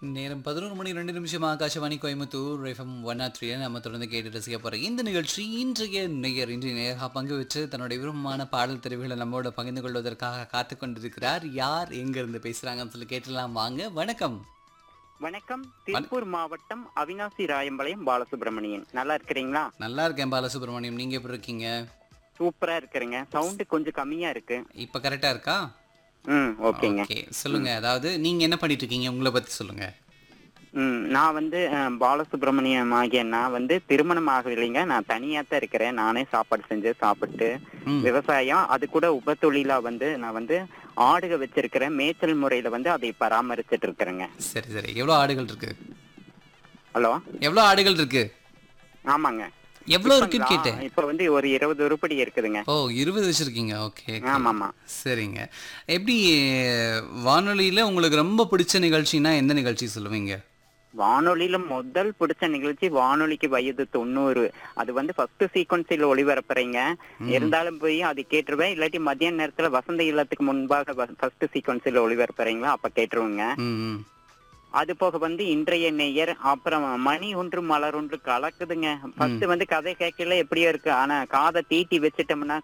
நேரம் பதினோரு மணி ரெண்டு நிமிஷம் Akashvani Coimbatore FM one R three நம்ம தொடர்ந்து கேட்டு ரசிக்க போகிறோம் இந்த நிகழ்ச்சி இன்றைய நேயர் இன்றைய நேராக பங்கு வச்சு தன்னுடைய விருப்பமான பாடல் தெரிவுகளை நம்மோட பகிர்ந்து கொள்வதற்காக காத்து கொண்டிருக்கிறார் யார் எங்கிருந்து பேசுகிறாங்கன்னு சொல்லி கேட்டலாம் வாங்க வணக்கம் வணக்கம் திருப்பூர் மாவட்டம் அவினாசி ராயம்பாளையம் பாலசுப்ரமணியன் நல்லா இருக்கிறீங்களா நல்லா இருக்கேன் பாலசுப்ரமணியம் நீங்கள் எப்படி இருக்கீங்க சூப்பரா இருக்கிறேங்க சவுண்டு கொஞ்சம் கம்மியா இருக்கு இப்போ கரெக்டாக இருக்கா ம் ஓகேங்க ஓகே சொல்லுங்க அதாவது நீங்கள் என்ன பண்ணிட்டு இருக்கீங்க உங்களை பற்றி சொல்லுங்க ம் நான் வந்து அஹ், பாலசுப்ரமணியம் ஆகிய நான் வந்து திருமணம் ஆகலைங்க நான் தனியா தான் இருக்கிறேன் நானே சாப்பாடு செஞ்சு சாப்பிட்டு ம். விவசாயம் அது கூட உபத்தொழிலா வந்து நான் வந்து ஆடுக வச்சிருக்கிறேன் மேய்ச்சல் முறையில வந்து அதை பராமரிச்சிட்டு இருக்கிறேங்க சரி சரி எவ்வளோ ஆடுகள் இருக்கு ஹலோ எவ்வளோ ஆடுகள் இருக்கு ஆமாங்க எவ்வளோ இருக்குன்னு கேட்டேன் இப்ப வந்து ஒரு இருபது உருப்படி இருக்குதுங்க ஓ இருபது வச்சிருக்கீங்க ஓகே ஆமாமா சரிங்க எப்படி வானொலியில உங்களுக்கு ரொம்ப பிடிச்ச நிகழ்ச்சினா எந்த நிகழ்ச்சி சொல்லுவீங்க வானொலியில முதல் பிடிச்ச நிகழ்ச்சி வானொலிக்கு வயது தொண்ணூறு அது வந்து ஃபர்ஸ்ட் சீக்வன்ஸில் ஒளிபரப்புறீங்க இருந்தாலும் போய் அது கேட்டுருவேன் இல்லாட்டி மதியான நேரத்துல வசந்த இல்லத்துக்கு முன்பாக ஃபர்ஸ்ட் சீக்வன்ஸில் ஒளிபரப்புறீங்களா அப்ப கேட்டுருவேங்க ம் ம். அது போக வந்து இன்றைய நேயர் அப்புறம் மணி ஒன்று மலர் ஒன்று கலக்குதுங்க ஃபர்ஸ்ட் வந்து கதை கேட்கல எப்படியோ இருக்கு ஆனா காதை தீட்டி வச்சிட்டோம்னா